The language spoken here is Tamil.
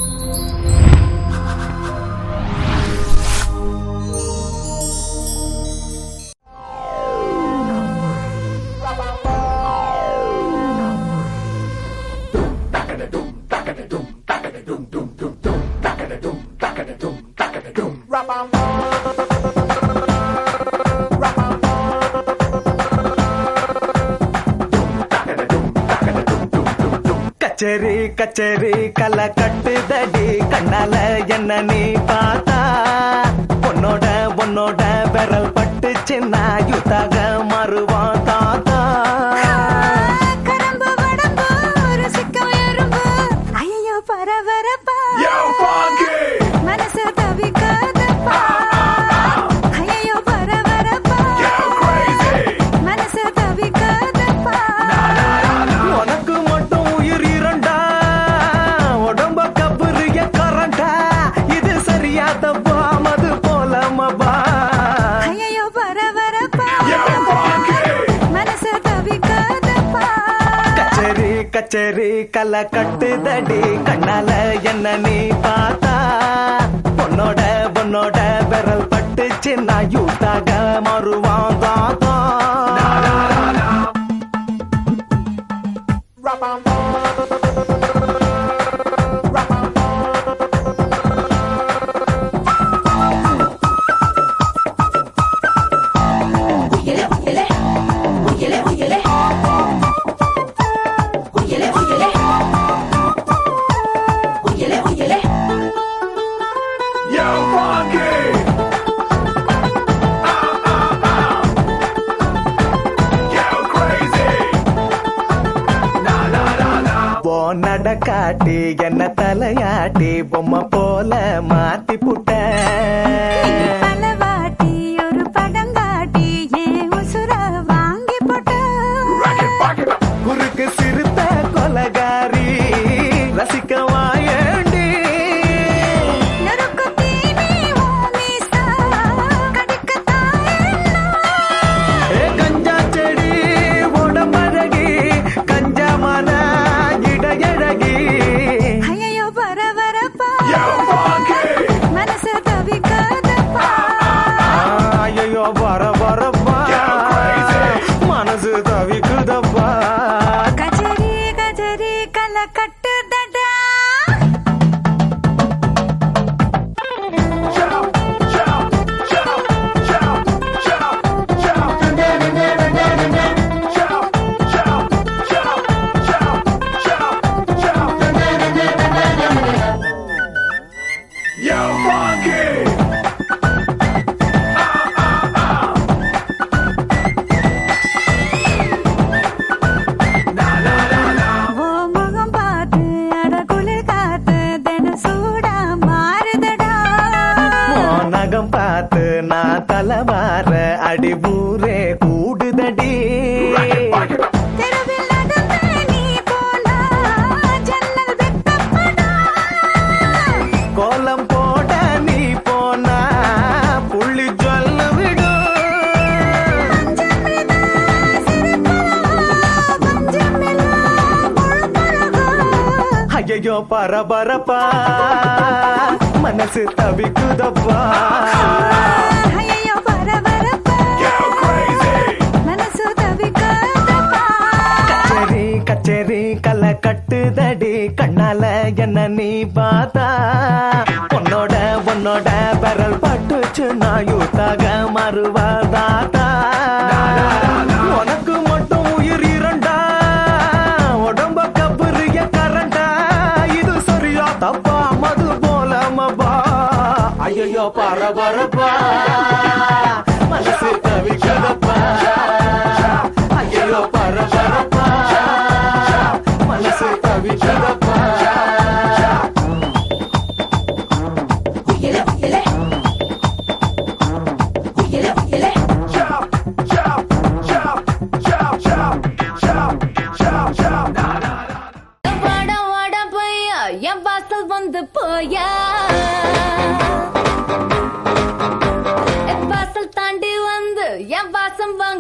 கச்சேரி கச்சேரி கலை கட்டுதடி கண்ணால என்ன நீ பார்த்தா உன்னோட உன்னோட விரல் பட்டு சின்ன யுத்தாக மாறுவான் தாத்தா கரம்பு வடம்பு ருசிக்கும் எறும்பு ஐயோ பரபரப்பா மனசு தவிக்காதப்பா ஐயோ பரபரப்பா மனசு தவிக்காதப்பா உனக்கு மட்டும் உயிர் இரண்டா உடம்ப கபுரிய கரண்டா இது சரியா தப்பா மது போல மபா ஐயோ பரபரப்பா மனசு தவிக்காதப்பா கச்சேரி கச்சேரி கலை கட்டுதடி கண்ணால என்ன நீ பார்த்தா பொண்ணோட பொண்ணோட விரல் பட்டு சின்ன யூத்தாக மாறுவான் தாத்தா ஓ நடக்காட்டி என்ன தலையாட்டி பொம்மை போல மாத்தி புட்ட பலவாட்டி ஒரு படம் காட்டி ஏன் உசுர வாங்கி போட்ட குறுக்கு சிறுத்த கொலகாரி ரசிக்க வாயண்டி நெருக்கு தீனி ஓ மீசா கடிக்கத்தான் ஏ கஞ்சா செடி உடம்பழகி கஞ்சமான இடையழகி ஐயோ பரபரப்பா மனசு தவிக்காதப்பா ஐயோ வர வரப்பா மனசு தவிக்குதப்பா கஜரி கஜரி கல கட்டுதடா ஓ முகம் பார்த்து அட குளிர் காத்து தின சூடா மாறுதடா உன் நகம் பார்த்து நான் தலைவார அடி ஊரே கூடுதடி தெருவில் நடந்து நீ போனா ஜன்னல் வெட்டப்படா கோலம் போட நீ போனா புள்ளி சொல்ல விடும் ஐயோ பரபரப்பா மனசு தவிக்குதப்பா ஐயோ பரபரப்பா மனசு தவிக்காதப்பா கச்சேரி கச்சேரி கலை கட்டுதடி கண்ணால என்ன நீ பார்த்தா உன்னோட உன்னோட பெரல் பட்டுச்சு நான் யூத்தாக மறுவாதாத்தா உனக்கு மட்டும் உயிர் இரண்டா உடம்ப கபுரிய கரண்டா இது சரியா தப்பா மது போல மபா ஐயோ பரபரப்பா